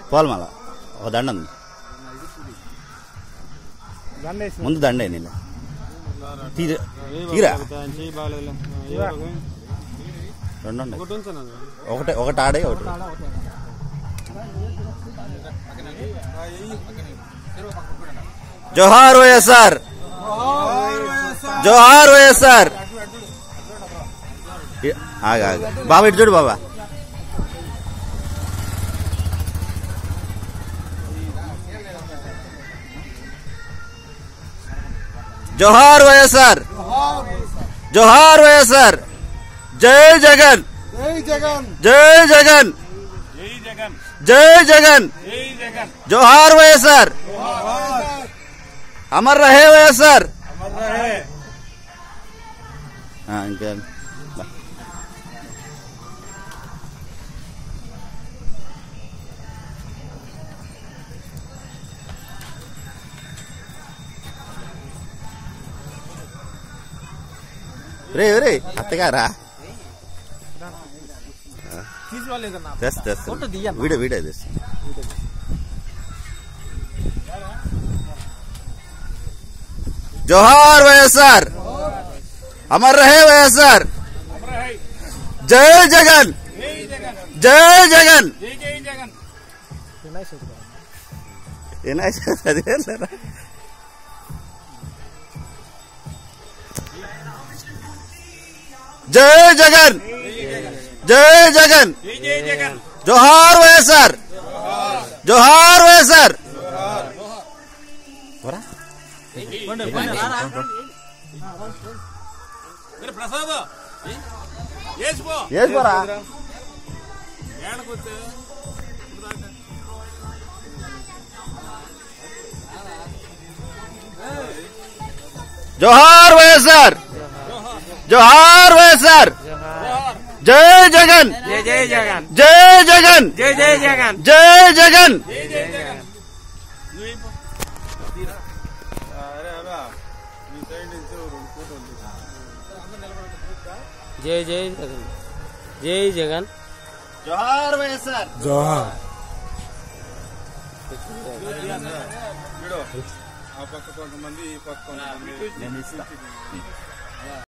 పోవాలి మళ్ళా ఒక దండ ఉంది దండేసి ముందు దండే నీళ్ళు తీర తీరా చేయి బాగాలేదు రెండు ఉన్నాయి ఒకటి ఉంచాను ఒకటే ఒకటి ఆడే ఒకటి జోహార్ వైఎస్ఆర్ జోహార్ వైఎస్ఆర్ ఇ- ఆగు ఆగు బాబా ఇటు చూడు బాబా జోహార్ వైఎస్ఆర్ జోహార్ వైఎస్ఆర్ జై జగన్ జై జగన్ జై జగన్ జై జగన్ జోహార్ వైఎస్ఆర్ అమర్ రహే వైఎస్ఆర్ ఆ, ఇంకా బా. రే రే అత్తగారా తీసుకోలేదన్నా తెస్తా తెస్తా ఫోటో తీయమ్మా. వీడియో వీడియో తెస్తా జోహార్ వైఎస్ఆర్ అమర్ రహే వైఎస్ఆర్ జై జగన్ జై జగన్ వినాయక చవితి కదా. వినాయక చవితి అదే లేరా? జై జగన్ జై జగన్ జోహార్ వైఎస్ఆర్ జోహార్ వైఎస్ఆర్ పోరా. ప్రసాద్ ఏసి పోరా జోహార్ వైఎస్ఆర్ జోహార్ వైఎస్ఆర్ జై జగన్ జై జై జగన్ జై జగన్ జై జై జగన్ జై జగన్ జై జై జగన్ జై జగన్ జోహార్ వైఎస్ఆర్ ఆ పక్క కొంతమంది ఈ పక్క కొంతమంది నేను ఇస్తా